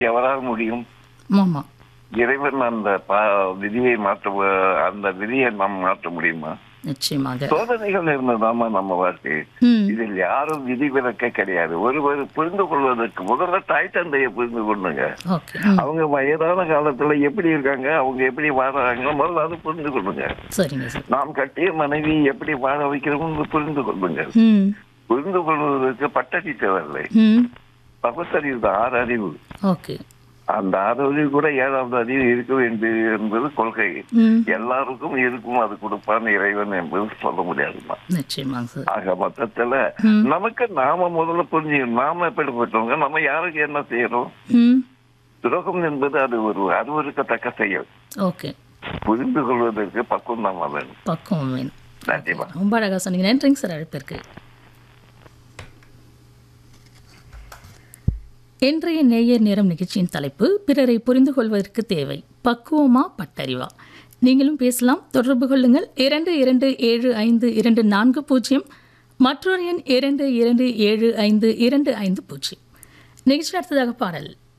எவரால் முடியும் ஆமா இறைவன் அந்த பா- விதியை மாற்ற அந்த விதியை நாம் மாற்ற முடியுமா நிச்சயமாக சோதனைகள் இருந்ததாமா நம்ம வாழ்க்கை ம் இதில் யாரும் விதிவிலக்க கிடையாது ஒருவர் புரிந்து கொள்வதற்கு முதல்ல தாய் தந்தையை புரிந்து கொள்ளுங்க ஓகே ம் அவங்க வயதான காலத்துல எப்படி இருக்காங்க அவங்க எப்படி வாழறாங்க முதல்ல அது புரிந்து கொள்ளுங்க சரிங்க சார் நாம் கட்டிய மனைவி எப்படி வாழ வைக்கிறோம்னு புரிந்து கொள்ளுங்க ம் புரிந்து கொள்வதற்கு பட்டடி தேவையில்லை ம் பகுத்தறிவு தான் ஆறு அறிவு ஓகே அந்த ஆறு அறிவு கூட ஏழாவது அறிவு இருக்க வேண்டியது என்பது கொள்கை ம் எல்லாருக்கும் இருக்கும் அது கொடுப்பான் இறைவன் என்பது சொல்ல முடியாதுமா நிச்சயமாங்க சார் ஆக மொத்தத்துல ம். நமக்கு நாம முதல்ல புரிஞ்சுக்கணும் நாம எப்படிப்பட்டவங்க நம்ம யாருக்கு என்ன செய்யறோம் ம் துரோகம் என்பது அது ஒரு அருவருக்கத்தக்க செயல் ஓகே புரிந்து கொள்வதற்கு பக்குவம் தான் வேணும் பக்குவம் வேணும் நன்றிமா ரொம்ப அழகாக சொன்னீங்க நன்றிங்க சார் அழைப்பிற்கு இன்றைய நேயர் நேரம் நிகழ்ச்சியின் தலைப்பு பிறரை புரிந்து கொள்வதற்கு தேவை பக்குவமா பட்டறிவா நீங்களும் பேசலாம் தொடர்பு கொள்ளுங்கள் இரண்டு இரண்டு ஏழு ஐந்து இரண்டு நான்கு பூஜ்ஜியம் மற்றொரு எண் இரண்டு இரண்டு ஏழு ஐந்து இரண்டு ஐந்து பூஜ்ஜியம் நிகழ்ச்சி அடுத்ததாக பாடல்